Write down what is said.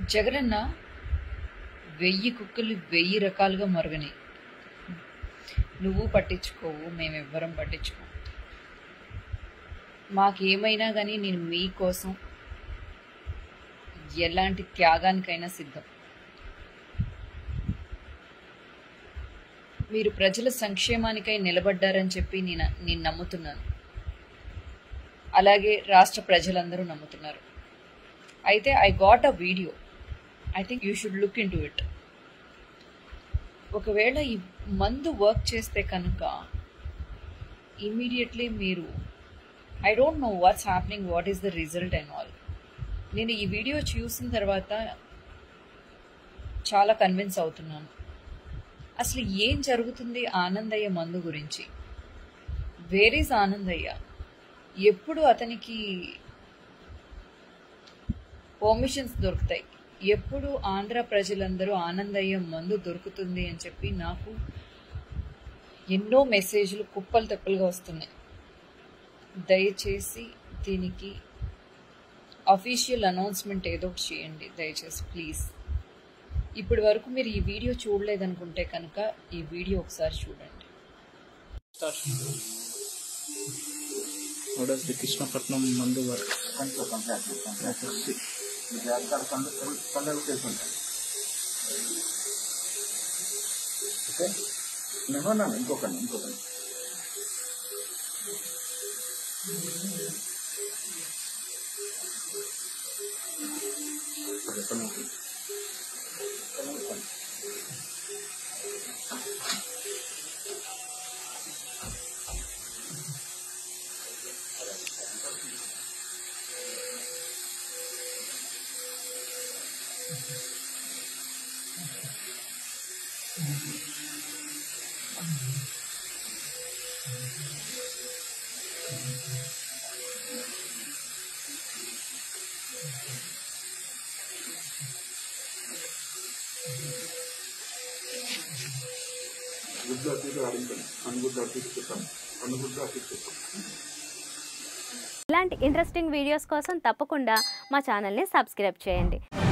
జగనన్న వెయ్యి కుక్కలు వెయ్యి రకాలుగా మరుగని నువ్వు పట్టించుకోవు మేమెవ్వరం పట్టించుకోము మాకేమైనా కానీ నేను మీకోసం ఎలాంటి త్యాగానికైనా సిద్ధం మీరు ప్రజల సంక్షేమానికై నిలబడ్డారని చెప్పి నేను నేను నమ్ముతున్నాను అలాగే రాష్ట్ర ప్రజలందరూ నమ్ముతున్నారు అయితే I got a video I think you should look into it ఒకవేళ ఈ మందు వర్క్ చేస్తే కనుక ఇమీడియట్లీ మీరు I don't know what's happening what is the result and all నేను ఈ వీడియో చూసిన తర్వాత చాలా కన్విన్స్ అవుతున్నాను అసలు ఏం జరుగుతుంది ఆనందయ్య మందు గురించి వేర్ ఈజ్ ఆనందయ్య ఎప్పుడు అతనికి పర్మిషన్స్ దొరుకుతాయి ఎప్పుడు ఆంధ్ర ప్రజలందరూ ఆనందయ్య మందు దొరుకుతుంది అని చెప్పి నాకు ఎన్నో మెసేజ్లు కుప్పలు తెప్పలుగా వస్తున్నాయి దయచేసి దీనికి అఫీషియల్ అనౌన్స్మెంట్ ఏదో ఒకటి చేయండి దయచేసి ప్లీజ్ ఇప్పటి వరకు మీరు ఈ వీడియో చూడలేదనుకుంటే కనుక ఈ వీడియో ఒకసారి చూడండి What does the Krishnapatnam Mandu work? Okay నేను ఇంకొకటి ఇంకొకటి గుడ్డ అటు అడుగుతాను అనుగుడ్డ అటు చెప్తాను అనుగుడ్డ అటు చెప్తాను ఇలాంటి ఇంట్రెస్టింగ్ వీడియోస్ కోసం తప్పకుండా మా ఛానల్ని సబ్స్క్రైబ్ చేయండి